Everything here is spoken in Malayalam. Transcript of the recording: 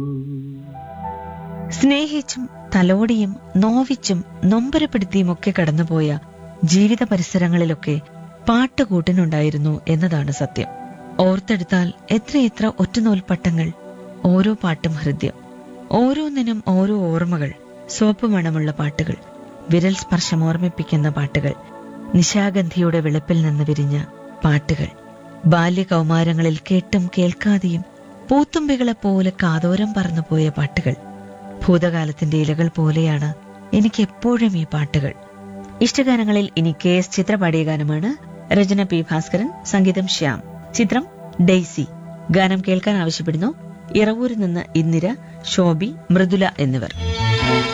സ്നേഹിച്ചും തലോടിയും നോവിച്ചും നൊമ്പരപ്പെടുത്തിയുമൊക്കെ കടന്നുപോയ ജീവിത പരിസരങ്ങളിലൊക്കെ പാട്ടുകൂട്ടിനുണ്ടായിരുന്നു എന്നതാണ് സത്യം ഓർത്തെടുത്താൽ എത്രയെത്ര ഒറ്റനൂൽപ്പട്ടങ്ങൾ ഓരോ പാട്ടും ഹൃദ്യം ഓരോന്നിനും ഓരോ ഓർമ്മകൾ സോപ്പ് മണമുള്ള പാട്ടുകൾ വിരൽ സ്പർശം ഓർമ്മിപ്പിക്കുന്ന പാട്ടുകൾ നിശാഗന്ധിയുടെ വെളുപ്പിൽ നിന്ന് വിരിഞ്ഞ പാട്ടുകൾ ബാല്യകൗമാരങ്ങളിൽ കേട്ടും കേൾക്കാതെയും പൂത്തുമ്പികളെ പോലെ കാതോരം പറന്നുപോയ പാട്ടുകൾ ഭൂതകാലത്തിന്റെ ഇലകൾ പോലെയാണ് എനിക്ക് എപ്പോഴും ഈ പാട്ടുകൾ ഇഷ്ടഗാനങ്ങളിൽ ഇനി കെ എസ് ചിത്ര പാടിയ ഗാനമാണ് രചന പി ഭാസ്കരൻ സംഗീതം ശ്യാം ചിത്രം ഡെയ്സി ഗാനം കേൾക്കാൻ ആവശ്യപ്പെടുന്നു ഇറവൂരിൽ നിന്ന് ഇന്ദിര ശോഭി മൃദുല എന്നിവർ